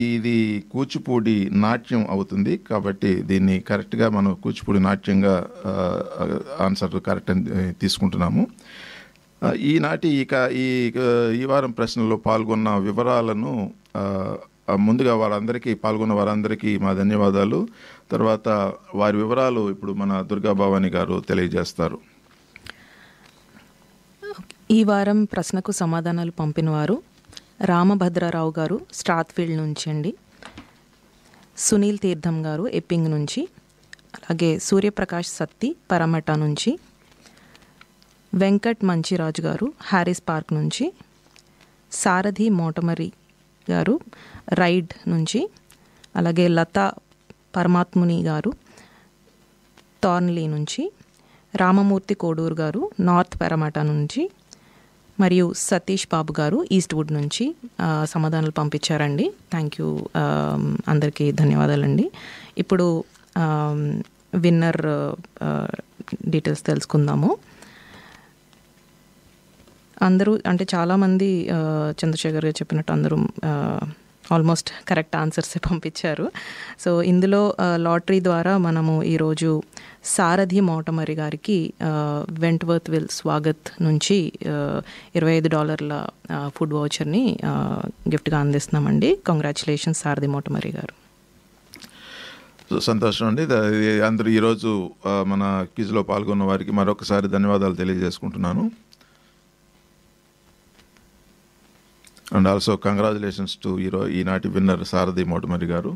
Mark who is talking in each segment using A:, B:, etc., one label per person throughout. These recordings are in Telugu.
A: ఇది కూచిపూడి నాట్యం అవుతుంది కాబట్టి దీన్ని కరెక్ట్గా మనం కూచిపూడి నాట్యంగా ఆ, ఆన్సర్ కరెక్ట్ అని ఆ, తీసుకుంటున్నాము ఆ, ఈనాటి ఇక ఈ ఆ, ఈ వారం ప్రశ్నలో పాల్గొన్న వివరాలను ఆ, ఆ, ముందుగా వారందరికీ పాల్గొన్న వారందరికీ మా ధన్యవాదాలు తర్వాత వారి వివరాలు ఇప్పుడు మన దుర్గా భవాని గారు తెలియజేస్తారు
B: ఈ వారం ప్రశ్నకు సమాధానాలు పంపినవారు రామభద్రారావు గారు స్ట్రాత్ఫీల్డ్ నుంచి అండి సునీల్ తీర్థం గారు ఎప్పింగ్ నుంచి అలాగే సూర్యప్రకాష్ సత్తి పరమట నుంచి వెంకట్ మంచిరాజు గారు హ్యారిస్ పార్క్ నుంచి సారథి మోటమరి గారు రైడ్ నుంచి అలాగే లతా పరమాత్ముని గారు టార్న్లీ నుంచి రామమూర్తి కోడూరు గారు నార్త్ పెరమట నుంచి మరియు సతీష్ బాబు గారు ఈస్ట్ వుడ్ నుంచి ఆ, సమాధానాలు పంపించారండి థ్యాంక్ యూ అందరికీ ధన్యవాదాలండి ఇప్పుడు విన్నర్ డీటెయిల్స్ తెలుసుకుందాము అందరూ అంటే చాలామంది ఆ, చంద్రశేఖర్ గారు చెప్పినట్టు అందరూ ఆల్మోస్ట్ కరెక్ట్ ఆన్సర్స్ పంపించారు సో ఇందులో ఆ, లాటరీ ద్వారా మనము ఈరోజు సారథి మోటమరి గారికి వెంట్వర్త్ విల్ స్వాగత్ నుంచి ఆ, ఇరవై ఐదు డాలర్ల ఆ, ఫుడ్ వౌచర్ని ఆ, గిఫ్ట్గా అందిస్తున్నామండి కంగ్రాచులేషన్స్ సారథి మోటమరి గారు
A: సో సంతోషం అండి ద- ఇది అందరూ ఈరోజు ఆ, మన క్విజ్లో పాల్గొన్న వారికి మరొకసారి ధన్యవాదాలు తెలియజేసుకుంటున్నాను అండ్ ఆల్సో కంగ్రాచులేషన్స్ టు ఈరో ఈనాటి విన్నర్ సారథి మోటమరి గారు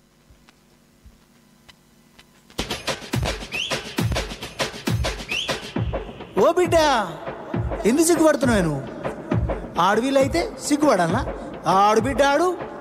C: ఓ బిడ్డ ఎందుకు సిగ్గుపడుతున్నావు నువ్వు ఆడవిల్లైతే సిగ్గుపడాలా ఆడు బిడ్డ ఆడు